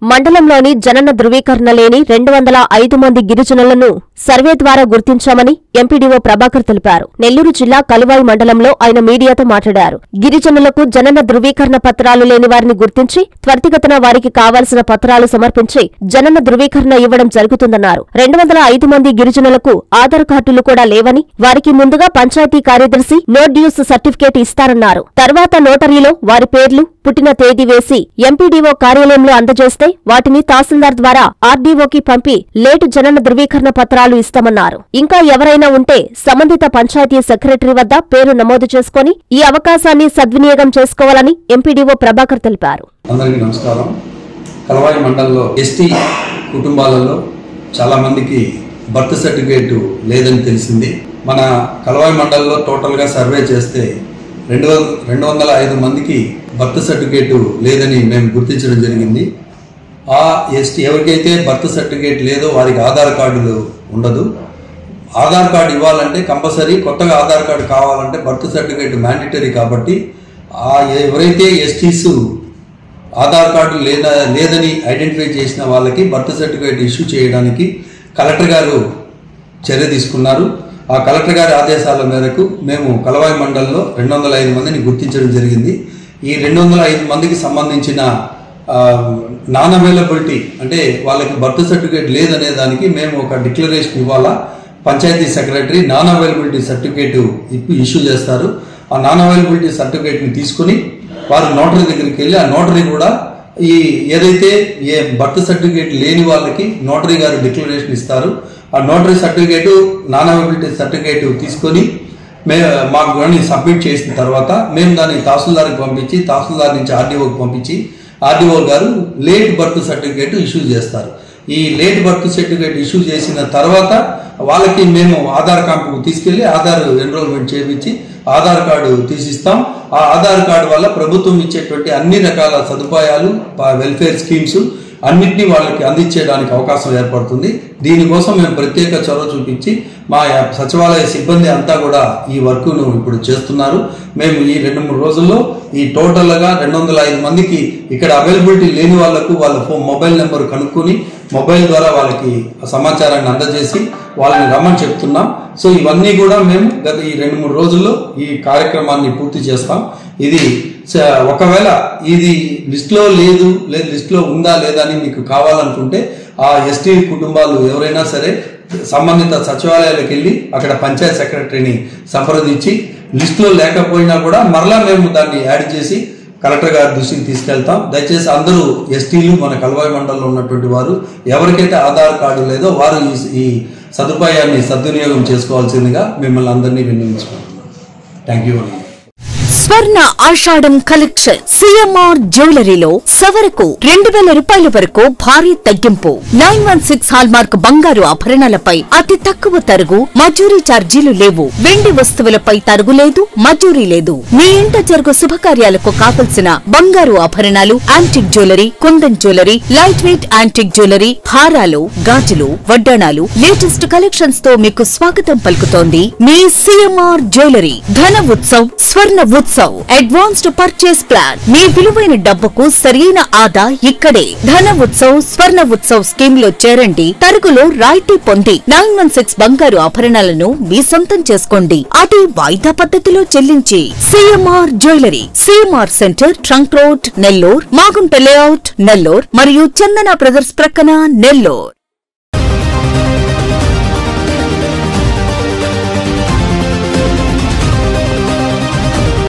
మండలంలోని జనన ధృవీకరణ లేని రెండు వందల ఐదు మంది గిరిజనులను సర్వే ద్వారా గుర్తించామని ఎంపీడీఓ ప్రభాకర్ తెలిపారు నెల్లూరు జిల్లా కలువాయి మండలంలో ఆయన మీడియాతో మాట్లాడారు గిరిజనులకు జనన ధృవీకరణ పత్రాలు లేని వారిని గుర్తించి త్వరితగతిన వారికి కావాల్సిన పత్రాలు సమర్పించి జనన ధృవీకరణ ఇవ్వడం జరుగుతుందన్నారు రెండు వందల ఐదు మంది గిరిజనులకు ఆధార్ కార్డులు కూడా లేవని వారికి ముందుగా పంచాయతీ కార్యదర్శి నో డ్యూస్ సర్టిఫికేట్ ఇస్తారన్నారు తర్వాత నోటరీలో వారి పేర్లు పుట్టిన తేదీ వేసి ఎంపీడీఓ కార్యాలయంలో అందజేస్తే వాటిని తహసీల్దార్ ద్వారా ఆర్డీఓకి పంపి లేటు జనన ధృవీకరణ పత్రాలు ఇస్తామన్నారు ఇంకా ఎవరైనా ఉంటే సంబంధిత పంచాయతీ సెక్రటరీ వద్ద పేరు నమోదు చేసుకుని ఈ అవకాశాన్ని సద్వినియోగం చేసుకోవాలని ఎంపీడీఓ ప్రభాకర్ తెలిపారు అందరికీ నమస్కారం కలవాయి మండలంలో ఎస్టీ కుటుంబాలలో చాలామందికి బర్త్ సర్టిఫికేట్ లేదని తెలిసింది మన కలవాయి మండలంలో టోటల్గా సర్వే చేస్తే రెండు వంద రెండు వందల ఐదు మందికి బర్త్ సర్టిఫికేట్ లేదని మేము గుర్తించడం జరిగింది ఆ ఎస్టీ ఎవరికైతే బర్త్ సర్టిఫికేట్ లేదో వారికి ఆధార్ కార్డులు ఉండదు ఆధార్ కార్డు ఇవ్వాలంటే కంపల్సరీ కొత్తగా ఆధార్ కార్డు కావాలంటే బర్త్ సర్టిఫికేట్ మ్యాండేటరీ కాబట్టి ఆ ఎవరైతే ఎస్టీస్ ఆధార్ కార్డు లేదా లేదని ఐడెంటిఫై చేసిన వాళ్ళకి బర్త్ సర్టిఫికేట్ ఇష్యూ చేయడానికి కలెక్టర్ గారు చర్య తీసుకున్నారు ఆ కలెక్టర్ గారి ఆదేశాల మేరకు మేము కలవాయి మండలంలో రెండు వందల ఐదు మందిని గుర్తించడం జరిగింది ఈ రెండు వందల ఐదు మందికి సంబంధించిన నాన్ అవైలబిలిటీ అంటే వాళ్ళకి బర్త్ సర్టిఫికేట్ లేదనే దానికి మేము ఒక డిక్లరేషన్ ఇవ్వాలా panchayat secretary non availability certificate issue చేస్తారు ఆ నాన్ అవైలబిలిటీ సర్టిఫికేట్ని తీసుకుని వారు నోటరీ దగ్గరికి వెళ్ళి ఆ నోటరీ కూడా ఈ ఏదైతే ఏ బర్త్ సర్టిఫికేట్ లేని వాళ్ళకి నోటరీ గారు డిక్లరేషన్ ఇస్తారు ఆ notary certificate non availability certificate తీసుకొని మే మాకు కానీ సబ్మిట్ చేసిన తర్వాత మేము దాన్ని తహసీల్దార్కి పంపించి తహసీల్దార్ నుంచి ఆర్డీఓకి పంపించి ఆర్డీఓ గారు లేట్ బర్త్ సర్టిఫికేట్ ఇష్యూ చేస్తారు ఈ లేట్ బర్త్ సర్టిఫికేట్ ఇష్యూ చేసిన తర్వాత వాళ్ళకి మేము ఆధార్ క్యాంపుకు తీసుకెళ్లి ఆధార్ ఎన్రోల్మెంట్ చేయించి ఆధార్ కార్డు తీసిస్తాం ఆ ఆధార్ కార్డు వల్ల ప్రభుత్వం ఇచ్చేటువంటి అన్ని రకాల సదుపాయాలు ప- వెల్ఫేర్ స్కీమ్స్ అన్నింటినీ వాళ్ళకి అందించేయడానికి అవకాశం ఏర్పడుతుంది దీనికోసం మేము ప్రత్యేక చొరవ చూపించి మా సచివాలయ సిబ్బంది అంతా కూడా ఈ వర్క్ను ఇప్పుడు చేస్తున్నారు మేము ఈ రెండు మూడు రోజుల్లో ఈ టోటల్గా రెండు వందల ఐదు మందికి ఇక్కడ అవైలబిలిటీ లేని వాళ్ళకు వాళ్ళ ఫోన్ మొబైల్ నెంబర్ కనుక్కొని మొబైల్ ద్వారా వాళ్ళకి ఆ సమాచారాన్ని అందజేసి వాళ్ళని రమ్మని చెప్తున్నాం సో ఇవన్నీ కూడా మేము గత ఈ రెండు మూడు రోజుల్లో ఈ కార్యక్రమాన్ని పూర్తి చేస్తాం ఇది స- ఒకవేళ ఇది లిస్ట్లో లేదు లేదు లిస్ట్లో ఉందా లేదా అని మీకు కావాలనుకుంటే ఆ ఎస్టీ కుటుంబాలు ఎవరైనా సరే సంబంధిత సచివాలయాలకు వెళ్ళి అక్కడ పంచాయత్ సెక్రటరీని సంప్రదించి లిస్టులో లేకపోయినా కూడా మరలా మేము దాన్ని యాడ్ చేసి కలెక్టర్ గారి దృష్టికి తీసుకెళ్తాం దయచేసి అందరూ ఎస్టీలు మన కలవాయి మండలంలో ఉన్నటువంటి వారు ఎవరికైతే ఆధార్ కార్డు లేదో వారు ఈ- ఈ సదుపాయాన్ని సద్వినియోగం చేసుకోవాల్సిందిగా మిమ్మల్ని అందరినీ విన్నవించుకుంటున్నాం థ్యాంక్ యూ అండి స్వర్ణ ఆషాఢం కలెక్షన్ సిఎంఆర్ జ్యువెలరీలో సవరకు రెండు వేల రూపాయల వరకు భారీ తగ్గింపు నైన్ వన్ సిక్స్ హాల్మార్క్ బంగారు ఆభరణాలపై అతి తక్కువ తరుగు మజూరీ ఛార్జీలు లేవు వెండి వస్తువులపై తరుగు లేదు మజూరీ లేదు మీ ఇంట జరుగు శుభకార్యాలకు కావలసిన బంగారు ఆభరణాలు antique jewellery kundan jewellery light weight antique jewellery హారాలు గాజులు వడ్డాణాలు లేటెస్ట్ కలెక్షన్స్ తో మీకు స్వాగతం పలుకుతోంది మీ CMR jewellery Dhana Utsav Swarna Utsav advanced purchase plan మీ విలువైన డబ్బుకు సరైన ఆదా ఇక్కడే ధన ఉత్సవ్ స్వర్ణ ఉత్సవ్ స్కీమ్ లో చేరండి తరుగులో రాయితీ పొంది నైన్ వన్ సిక్స్ బంగారు ఆభరణాలను మీ సొంతం చేసుకోండి అది వాయిదా పద్ధతిలో చెల్లించి CMR jewellery CMR centre trunk road Nellore Magunta layout Nellore మరియు చందన బ్రదర్స్ ప్రక్కన నెల్లూర్